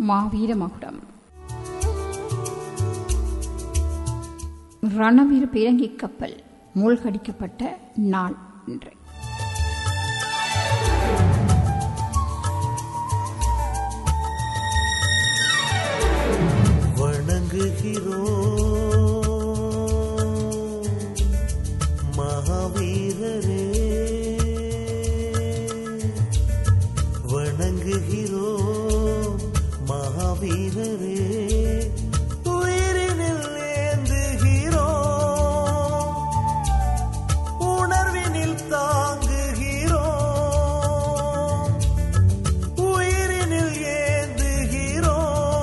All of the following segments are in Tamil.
மாவீர மகுடம் ரணவீர பீரங்கி கப்பல் மூழ்கடிக்கப்பட்ட நாள் இன்று வணங்குகிறோம் மகாவீரரே வணங்குகிறோம் மகாவீரரே உயிரினில் ஏந்துகிறோம் உணர்வினில் தாங்குகிறோம் உயிரினில் ஏந்துகிறோம்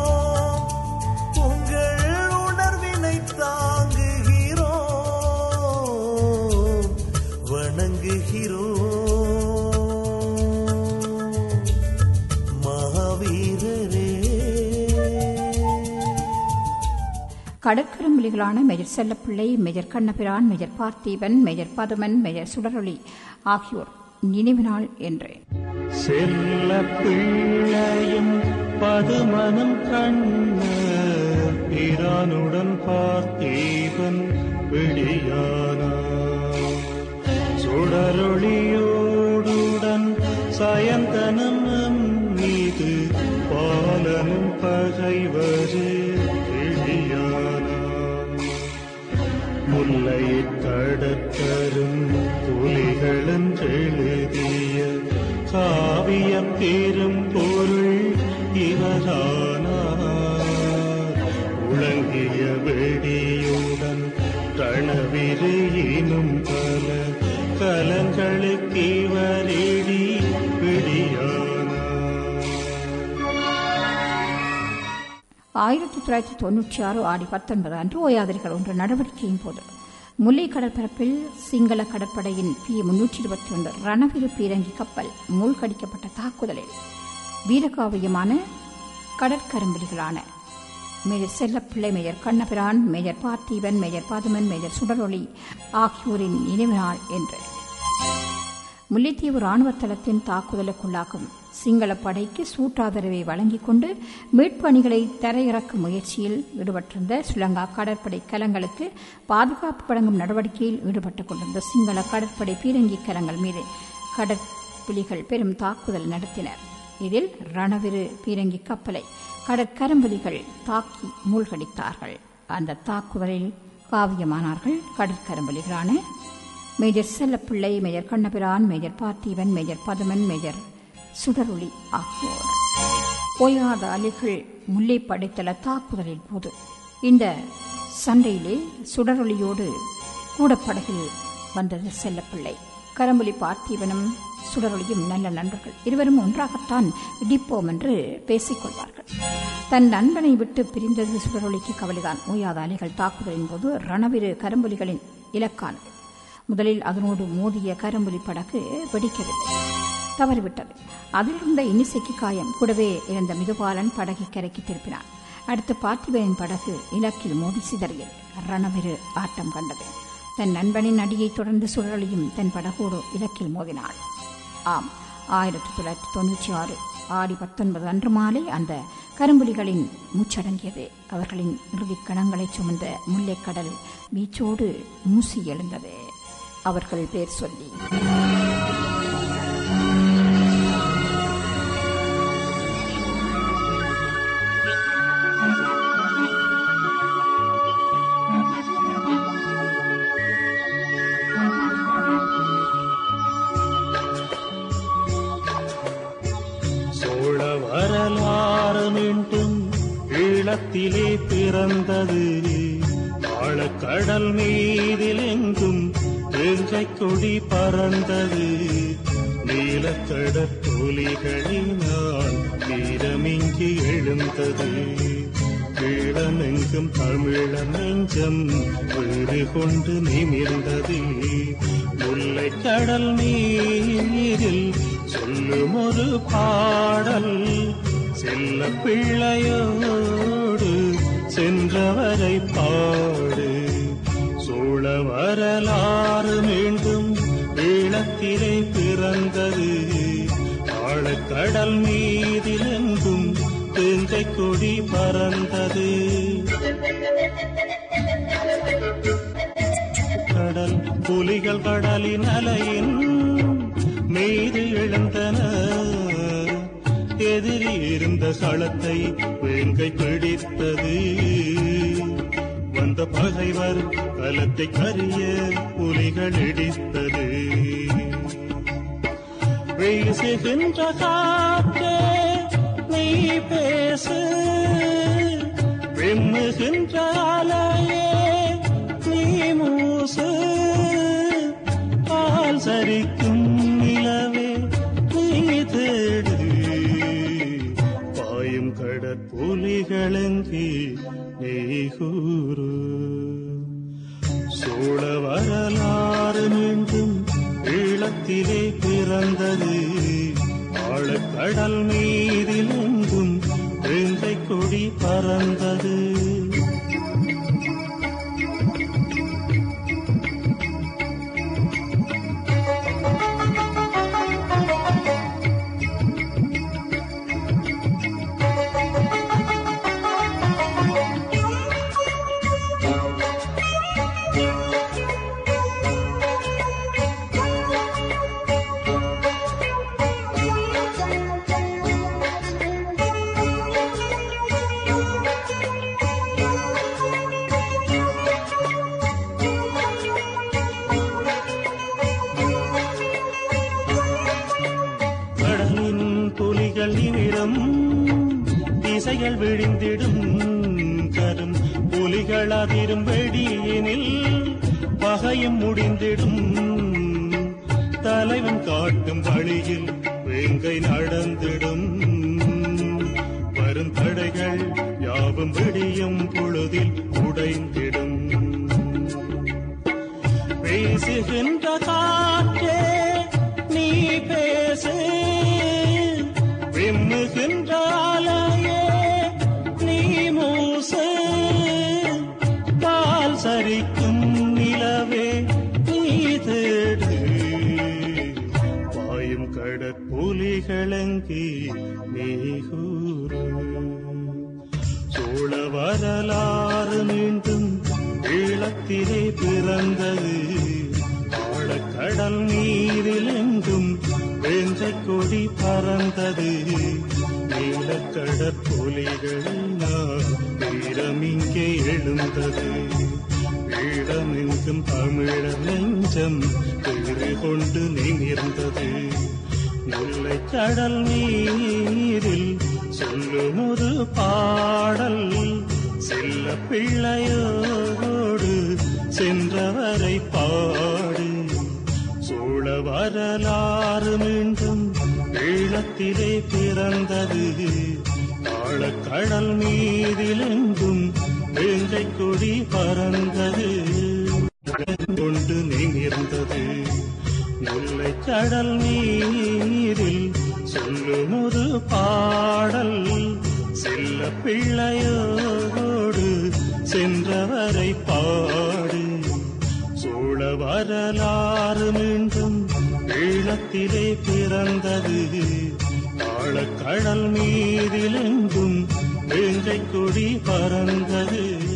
உங்கள் உணர்வினை தாங்குகிறோம் வணங்குகிறோம் மகாவீரரே கடற்கரம்புலிகளான major Chellapillai major Kannabiran major Parthiban major Pathuman major Sudaroli ஆகியோர் நினைவு நாள் என்று செல்ல பிள்ளையும் பதுமனம் கண்ண பிரானுடன் பார்த்தீவன் விடியானா சுடரொளியோடுடன் சயந்தனம் நம் மீது பாலனும் பகைவரு விடியானா முல்லை கடற்கரும் புலிகளும் எழுதிய காவிய பெரும் பொருள் இவரானார் உலங்கிய வெடியுடன் கணவிரு இனும் பல கலங்களுக்கு இவரிடி விடியானார் ஆயிரத்தி தொள்ளாயிரத்தி தொன்னூற்றி ஆறு ஆடி பத்தொன்பது அன்று ஓயாதிரிகள் ஒன்று நடவடிக்கையின் போது முல்லை கடற்பரப்பில் சிங்கள கடற்படையின் பி முன்னூற்றி இருபத்தி ஒன்று ரணவிரு பீரங்கி கப்பல் மூழ்கடிக்கப்பட்ட தாக்குதலில் வீரகாவியமான கடற்கரும்புலிகளான major Chellapillai major Kannabiran major Parthiban major Pathuman major Sudaroli ஆகியோரின் நினைவு நாள் என்று முல்லைத்தீவு ராணுவ தளத்தின் தாக்குதலுக்குள்ளாகும் சிங்கள படைக்கு சூட்டாதரவை வழங்கிக் கொண்டு மீட்பு அணிகளை தரையிறக்கும் முயற்சியில் ஈடுபட்டிருந்த ஸ்ரீலங்கா கடற்படை கலங்களுக்கு பாதுகாப்பு வழங்கும் நடவடிக்கையில் ஈடுபட்டுக் கொண்டிருந்த சிங்கள கடற்படை பீரங்கி கலங்கள் மீது கடற்புலிகள் பெரும் தாக்குதல் நடத்தினர் இதில் ரணவிரு பீரங்கி கப்பலை கடற்கரம்புலிகள் தாக்கி மூழ்கடித்தார்கள் அந்த தாக்குதலில் காவியமானார்கள் கடற்கரம்புலிகளான major Chellapillai major Kannabiran major Parthiban major Pathuman major Sudaroli ஆகியோர் ஓயாத அலைகள் முல்லை படைத்தள தாக்குதலின் போது இந்த சண்டையிலே சுடரொளியோடு கூடப்படகில் வந்தது செல்லப்பிள்ளை கரம்புலி பார்த்திபனும் சுடரொளியும் நல்ல நண்பர்கள் இருவரும் ஒன்றாகத்தான் இடிப்போம் என்று பேசிக்கொள்வார்கள் தன் நண்பனை விட்டு பிரிந்தது சுடரொளிக்கு கவலைதான் ஓயாத அலைகள் தாக்குதலின் போது ரணவிரு கரும்புலிகளின் இலக்கானது முதலில் அதனோடு மோதிய கரும்புலி படகு வெடிக்கவில்லை தவறிவிட்டது அதிலிருந்த இனிசைக்கு காயம் கூடவே இருந்த மிதுபாலன் படகை கரைக்கு திருப்பினான் அடுத்து பார்த்திபனின் படகு இலக்கில் மோதி சிதறியது ரணவிரு ஆட்டம் கண்டது தன் நண்பனின் அடியை தொடர்ந்து சுழலியும் தன் படகோடு இலக்கில் மோதினாள் ஆம் ஆயிரத்தி தொள்ளாயிரத்தி தொன்னூற்றி ஆறு ஆடி பத்தொன்பது அன்று மாலை அந்த கரும்புலிகளின் மூச்சடங்கியது அவர்களின் இறுதிக் கணங்களை சுமந்த முல்லைக்கடல் வீச்சோடு மூசி எழுந்தது அவர்கள் பேர் சொல்லி சோழ வரலாறு மீண்டும் ஈழத்திலே பிறந்தது ஆழக்கடல் மீதில் எங்கும் எங்கை கொடி பறந்தது நீலக்கடற் புலிகளினால் வீரமிங்கு எழுந்தது ஈழமெங்கும் தமிழ நெஞ்சம் வீடு கொண்டு நிமிர்ந்தது முல்லை கடல் நீரில் சொல்லும் ஒரு பாடல் செல்ல பிள்ளையோடு சென்றவரை பாடு சோழ வரலாறு மீண்டும் ஈழத்திலே பிறந்தது ஆழக்கடல் மீதிலெங்கும் தேங்கை கொடி பறந்தது கடல் புலிகள் கடலின் அலையின் மீது எழுந்தன எதிரி இருந்த களத்தை வேங்கை பிடித்தது வந்த பகைவர் கலத்தை கரிய புலிகள் இடித்தது வீசுகின்ற காற்றே நீ பேசு விம்முகின்ற அலையே நீ மூசு பால் சரிக்கும் நிலவே நீ தேடு பாயும் கடற்புலிகளங்கி நீ கூறு சோழ வரலாறு மீண்டும் ஈழத்திலே பிறந்தது ஆழக்கடல் மீதில் எங்கும் வேங்கை கொடி பறந்தது கடலின் புலிகள் நிமிடம் திசைகள் விழிந்திடும் கரும் புலிகள் அதிரும் வெடியினில் பகையும் முடிந்திடும் தலைவன் காட்டும் வழியில் வேங்கை நடந்திடும் வரும் தடைகள் யாவும் விடியும் பொழுதில் உடைந்திடும் பேசுகின்ற காற்றே நீ பேசு விம்முகின்ற அலையே நீ மூசு பால் சரிக்கும் நிலவே நீ தேடு பாயும் கடற்புலிகளங்கி நீ கூறு சோழ வரலாறு மீண்டும் ஈழத்திலே பிறந்தது ஆழக்கடல் நீரில் எங்கும் வேஞ்சை கொடி பறந்தது நீலக்கடற் புலிகள் வீரம் இங்கே எழுந்தது ஈழமெங்கும் தமிழர் நெஞ்சம் திரு கொண்டு நிமிர்ந்தது முல்லை கடல் நீரில் சொல்லுமுது பாடல் செல்ல பிள்ளையோடு சென்றவரை பாடு சோழ வரலாறு மீண்டும் ஈழத்திலே பிறந்தது ஆழக்கடல் மீதிலெங்கும் வேங்கை கொடி பறந்தது கொண்டு நிமிர்ந்தது முல்லை கடல் நீரில் சொல்லுமுது பாடல் செல்ல பிள்ளையோடு சென்றவரை பாடு சோழ வரலாறு மீண்டும் ஈழத்திலே பிறந்தது ஆழக்கடல் மீதிலெங்கும் வேங்கை கொடி பறந்தது